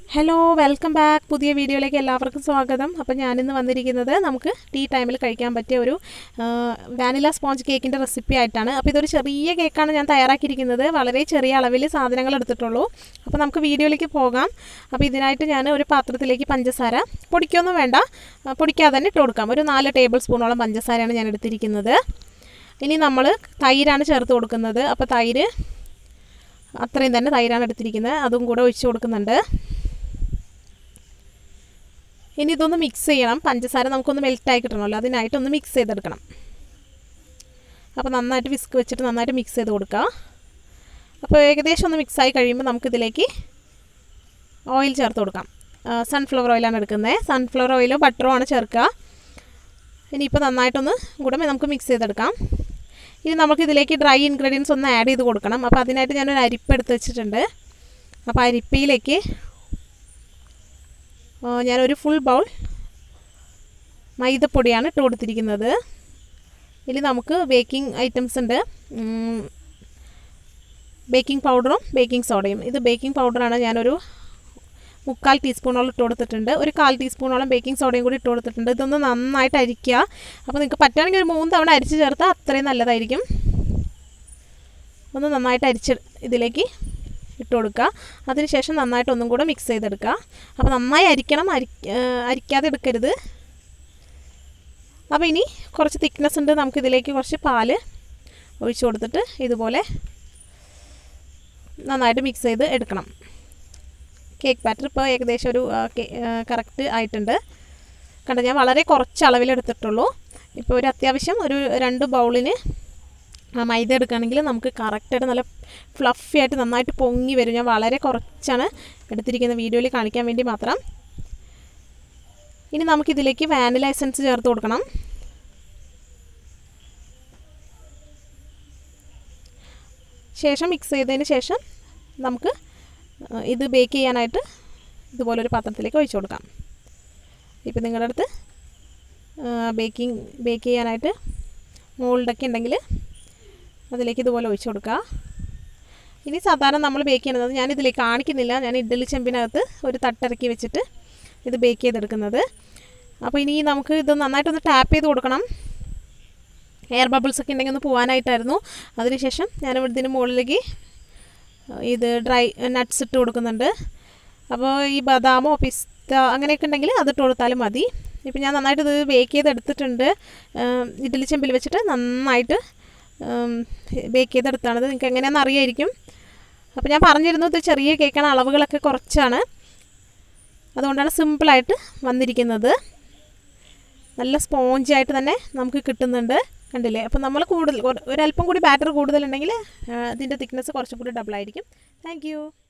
hello welcome back പുതിയ വീഡിയോയിലേക്ക് എല്ലാവർക്കും സ്വാഗതം അപ്പോൾ ഞാനിന്ന് വന്നിരിക്കുന്നത് നമുക്ക് ടീ ടൈമിൽ കഴിക്കാൻ പറ്റിയ ഒരു വാനില സ്പോഞ്ച് കേക്കിൻ്റെ റെസിപ്പി ആയിട്ടാണ് അപ്പോൾ ഇതൊരു ചെറിയ കേക്കാണ് ഞാൻ തയ്യാറാക്കിയിരിക്കുന്നത് വളരെ ചെറിയ അളവിൽ സാധനങ്ങൾ എടുത്തിട്ടുള്ളൂ അപ്പോൾ നമുക്ക് വീഡിയോയിലേക്ക് പോകാം അപ്പോൾ ഇതിനായിട്ട് ഞാൻ ഒരു പാത്രത്തിലേക്ക് പഞ്ചസാര പൊടിക്കൊന്നും വേണ്ട ആ, പൊടിക്കാതെ തന്നെ ഇട്ട് കൊടുക്കാം ഒരു നാല് ടേബിൾ സ്പൂണോളം പഞ്ചസാരയാണ് ഞാൻ എടുത്തിരിക്കുന്നത് ഇനി നമ്മൾ തൈരാണ് ചേർത്ത് കൊടുക്കുന്നത് അപ്പോൾ തൈര് അത്രയും തന്നെ തൈരാണ് എടുത്തിരിക്കുന്നത് അതും കൂടെ ഒഴിച്ച് കൊടുക്കുന്നുണ്ട് ഇനി ഇതൊന്ന് മിക്സ് ചെയ്യണം പഞ്ചസാര നമുക്കൊന്ന് മെൽറ്റായി കിട്ടണമല്ലോ അതിനായിട്ടൊന്ന് മിക്സ് ചെയ്തെടുക്കണം അപ്പോൾ നന്നായിട്ട് വിസ്ക് വെച്ചിട്ട് നന്നായിട്ട് മിക്സ് ചെയ്ത് കൊടുക്കുക അപ്പോൾ ഏകദേശം ഒന്ന് മിക്സായി കഴിയുമ്പോൾ നമുക്കിതിലേക്ക് ഓയിൽ ചേർത്ത് കൊടുക്കാം സൺഫ്ലവർ ഓയിലാണ് എടുക്കുന്നത് സൺഫ്ലവർ ഓയിലോ ബട്ടറോ ആണ് ചേർക്കുക ഇനിയിപ്പോൾ നന്നായിട്ടൊന്ന് കൂടെ നമുക്ക് മിക്സ് ചെയ്തെടുക്കാം ഇനി നമുക്ക് ഇതിലേക്ക് ഡ്രൈ ഇൻഗ്രീഡിയൻസ് ഒന്ന് ആഡ് ചെയ്ത് കൊടുക്കണം അപ്പോൾ അതിനായിട്ട് ഞാനൊരു അരിപ്പ് എടുത്ത് വെച്ചിട്ടുണ്ട് അപ്പോൾ അരിപ്പയിലേക്ക് ആ, ഞാനൊരു ഫുൾ ബൗൾ മൈദപ്പൊടിയാണ് ഇട്ട് കൊടുത്തിരിക്കുന്നത് ഇതിൽ നമുക്ക് ബേക്കിംഗ് ഐറ്റംസ് ഉണ്ട് ബേക്കിംഗ് പൗഡറും ബേക്കിംഗ് സോഡയും ഇത് ബേക്കിംഗ് പൗഡറാണ് ഞാനൊരു മുക്കാൽ ടീസ്പൂണോളം ഇട്ട് കൊടുത്തിട്ടുണ്ട് ഒരു കാൽ ടീസ്പൂണോളം ബേക്കിംഗ് സോഡയും കൂടി ഇട്ട് കൊടുത്തിട്ടുണ്ട് ഇതൊന്ന് നന്നായിട്ട് അരിക്കുക അപ്പോൾ നിങ്ങൾക്ക് പറ്റുകയാണെങ്കിൽ ഒരു മൂന്ന് തവണ അരിച്ച് ചേർത്താൽ അത്രയും നല്ലതായിരിക്കും ഒന്ന് നന്നായിട്ട് അരിച്ച് ഇതിലേക്ക് ഇട്ട് കൊടുക്കുക അതിനുശേഷം നന്നായിട്ട് ഒന്നും കൂടെ മിക്സ് ചെയ്തെടുക്കുക അപ്പോൾ നന്നായി അരിക്കണം അരി അരിക്കാതെ എടുക്കരുത് അപ്പോൾ ഇനി കുറച്ച് തിക്നെസ് ഉണ്ട് നമുക്കിതിലേക്ക് കുറച്ച് പാല് ഒഴിച്ച് കൊടുത്തിട്ട് ഇതുപോലെ നന്നായിട്ട് മിക്സ് ചെയ്ത് എടുക്കണം കേക്ക് ബാറ്റർ ഇപ്പോൾ ഏകദേശം ഒരു കറക്റ്റ് ആയിട്ടുണ്ട് കണ്ടോ ഞാൻ വളരെ കുറച്ച് അളവിലെടുത്തിട്ടുള്ളൂ ഇപ്പോൾ ഒരു അത്യാവശ്യം ഒരു രണ്ട് ബൗളിന് ആ മൈദ എടുക്കുകയാണെങ്കിൽ നമുക്ക് കറക്റ്റായിട്ട് നല്ല ഫ്ലഫി ആയിട്ട് നന്നായിട്ട് പൊങ്ങി വരും ഞാൻ വളരെ കുറച്ചാണ് എടുത്തിരിക്കുന്ന വീഡിയോയിൽ കാണിക്കാൻ വേണ്ടി മാത്രം ഇനി നമുക്കിതിലേക്ക് വാനില എസൻസ് ചേർത്ത് കൊടുക്കണം ശേഷം മിക്സ് ചെയ്തതിന് ശേഷം നമുക്ക് ആ, ഇത് ബേക്ക് ചെയ്യാനായിട്ട് ഇതുപോലൊരു പാത്രത്തിലേക്ക് ഒഴിച്ചു കൊടുക്കാം ഇപ്പം നിങ്ങളുടെ അടുത്ത് ബേക്കിംഗ് ബേക്ക് ചെയ്യാനായിട്ട് മോൾഡൊക്കെ ഉണ്ടെങ്കിൽ അതിലേക്ക് ഇതുപോലെ ഒഴിച്ചു കൊടുക്കുക ഇനി സാധാരണ നമ്മൾ ബേക്ക് ചെയ്യുന്നത് ഞാൻ ഇതിലേക്ക് കാണിക്കുന്നില്ല ഞാൻ ഇഡ്ഡലി ചെമ്പിനകത്ത് ഒരു തട്ടിറക്കി വെച്ചിട്ട് ഇത് ബേക്ക് ചെയ്തെടുക്കുന്നത് അപ്പോൾ ഇനി നമുക്ക് ഇത് നന്നായിട്ടൊന്ന് ടാപ്പ് ചെയ്ത് കൊടുക്കണം എയർ ബബിൾസ് ഒക്കെ ഉണ്ടെങ്കിൽ ഒന്ന് പോകാനായിട്ടായിരുന്നു അതിനുശേഷം ഞാൻ ഇതിന് മുകളിലേക്ക് ഇത് ഡ്രൈ നട്ട്സ് ഇട്ട് കൊടുക്കുന്നുണ്ട് അപ്പോൾ ഈ ബദാമോ പിസ്ത അങ്ങനെയൊക്കെ ഉണ്ടെങ്കിൽ അതിട്ട് കൊടുത്താലും മതി ഇപ്പം ഞാൻ നന്നായിട്ട് ഇത് ബേക്ക് ചെയ്തെടുത്തിട്ടുണ്ട് ഉം, ഇഡ്ഡലി ചെമ്പിൽ വെച്ചിട്ട് നന്നായിട്ട് ബേക്ക് ചെയ്തെടുത്താണത് നിങ്ങൾക്ക് എങ്ങനെയാണെന്ന് അറിയായിരിക്കും അപ്പോൾ ഞാൻ പറഞ്ഞിരുന്നു ഇത് ചെറിയ കേക്കാണ് അളവുകളൊക്കെ കുറച്ചാണ് അതുകൊണ്ടാണ് സിമ്പിളായിട്ട് വന്നിരിക്കുന്നത് നല്ല സ്പോഞ്ച് ആയിട്ട് തന്നെ നമുക്ക് കിട്ടുന്നുണ്ട് കണ്ടില്ലേ അപ്പോൾ നമ്മൾ കൂടുതൽ ഒരു- ഒരല്പം കൂടി ബാറ്റർ കൂടുതലുണ്ടെങ്കിൽ അതിൻ്റെ തിക്നെസ് കുറച്ചും കൂടി ഡബിൾ ആയിരിക്കും താങ്ക്